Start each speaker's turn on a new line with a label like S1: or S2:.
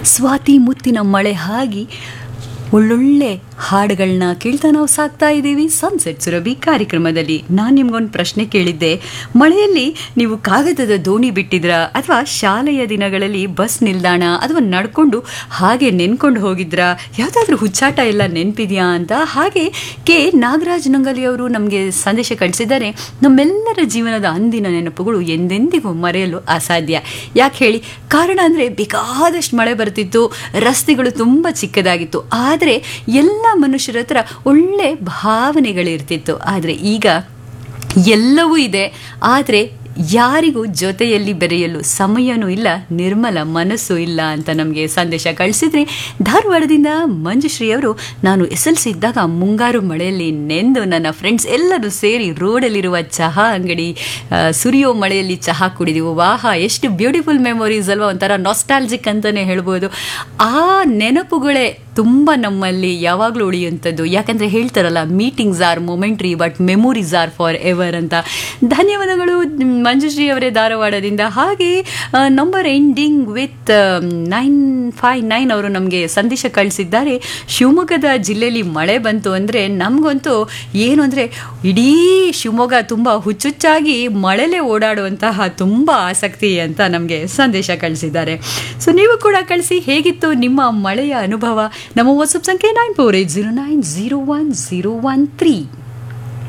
S1: ಸ್ವಾತಿ ಮುತ್ತಿನ ಮಳೆ ಹಾಗೆ ಒಳ್ಳೊಳ್ಳೆ ಹಾಡುಗಳನ್ನ ಕೇಳ್ತಾ ನಾವು ಸಾಕ್ತಾ ಇದ್ದೀವಿ ಸನ್ಸೆಟ್ ಸುರಭಿ ಕಾರ್ಯಕ್ರಮದಲ್ಲಿ ನಾನು ನಿಮ್ಗೊಂದು ಪ್ರಶ್ನೆ ಕೇಳಿದ್ದೆ ಮಳೆಯಲ್ಲಿ ನೀವು ಕಾಗದದ ದೋಣಿ ಬಿಟ್ಟಿದ್ರಾ ಅಥವಾ ಶಾಲೆಯ ದಿನಗಳಲ್ಲಿ ಬಸ್ ನಿಲ್ದಾಣ ಅಥವಾ ನಡ್ಕೊಂಡು ಹಾಗೆ ನೆನ್ಕೊಂಡು ಹೋಗಿದ್ರಾ ಯಾವುದಾದ್ರೂ ಹುಚ್ಚಾಟ ಎಲ್ಲ ನೆನಪಿದೆಯಾ ಅಂತ ಹಾಗೆ ಕೆ ನಾಗರಾಜ್ ನಂಗಲಿ ಅವರು ನಮಗೆ ಸಂದೇಶ ಕಳಿಸಿದ್ದಾರೆ ನಮ್ಮೆಲ್ಲರ ಜೀವನದ ಅಂದಿನ ನೆನಪುಗಳು ಎಂದೆಂದಿಗೂ ಮರೆಯಲು ಅಸಾಧ್ಯ ಯಾಕೆ ಹೇಳಿ ಕಾರಣ ಅಂದರೆ ಬೇಕಾದಷ್ಟು ಮಳೆ ಬರ್ತಿತ್ತು ರಸ್ತೆಗಳು ತುಂಬ ಚಿಕ್ಕದಾಗಿತ್ತು ಆದರೆ ಎಲ್ಲ ಮನುಷ್ಯರ ಹತ್ರ ಒಳ್ಳೆ ಭಾವನೆಗಳಿರ್ತಿತ್ತು ಆದರೆ ಈಗ ಎಲ್ಲವೂ ಇದೆ ಆದರೆ ಯಾರಿಗೂ ಜೊತೆಯಲ್ಲಿ ಬೆರೆಯಲು ಸಮಯನೂ ಇಲ್ಲ ನಿರ್ಮಲ ಮನಸ್ಸು ಇಲ್ಲ ಅಂತ ನಮಗೆ ಸಂದೇಶ ಕಳಿಸಿದ್ರಿ ಧಾರವಾಡದಿಂದ ಮಂಜುಶ್ರೀ ಅವರು ನಾನು ಎಸ್ ಎಲ್ ಸಿ ಇದ್ದಾಗ ಮುಂಗಾರು ಮಳೆಯಲ್ಲಿ ನೆಂದು ನನ್ನ ಫ್ರೆಂಡ್ಸ್ ಎಲ್ಲರೂ ಸೇರಿ ರೋಡಲ್ಲಿರುವ ಚಹಾ ಅಂಗಡಿ ಆ, ಸುರಿಯೋ ಮಳೆಯಲ್ಲಿ ಚಹಾ ಕುಡಿದೆವು ವಾಹ ಎಷ್ಟು ಬ್ಯೂಟಿಫುಲ್ ಮೆಮೊರೀಸ್ ಅಲ್ವಾ ಒಂಥರ ನಾಸ್ಟಾಲ್ಜಿಕ್ ಅಂತಲೇ ಹೇಳ್ಬೋದು ಆ ನೆನಪುಗಳೇ ತುಂಬ ನಮ್ಮಲ್ಲಿ ಯಾವಾಗಲೂ ಉಳಿಯುವಂಥದ್ದು ಯಾಕಂದರೆ ಹೇಳ್ತಾರಲ್ಲ meetings are momentary but memories are forever ಅಂತ ಧನ್ಯವಾದಗಳು ಮಂಜುಶ್ರೀ ಅವರೇ ಧಾರವಾಡದಿಂದ ಹಾಗೆ number ending with nine five nine ಅವರು ನಮಗೆ ಸಂದೇಶ ಕಳಿಸಿದ್ದಾರೆ ಶಿವಮೊಗ್ಗದ ಜಿಲ್ಲೆಯಲ್ಲಿ ಮಳೆ ಬಂತು ಅಂದರೆ ನಮಗಂತೂ ಏನು ಅಂದರೆ ಇಡೀ ಶಿವಮೊಗ್ಗ ತುಂಬ ಹುಚ್ಚುಚ್ಚಾಗಿ ಮಳೆಲೇ ಓಡಾಡುವಂತಹ ತುಂಬ ಆಸಕ್ತಿ ಅಂತ ನಮಗೆ ಸಂದೇಶ ಕಳಿಸಿದ್ದಾರೆ ಸೊ ನೀವು ಕೂಡ ಕಳಿಸಿ ಹೇಗಿತ್ತು ನಿಮ್ಮ ಮಳೆಯ ಅನುಭವ ನಮ್ಮ ವಾಟ್ಸಪ್ ಸಂಖ್ಯೆ nine four eight zero nine zero one zero one three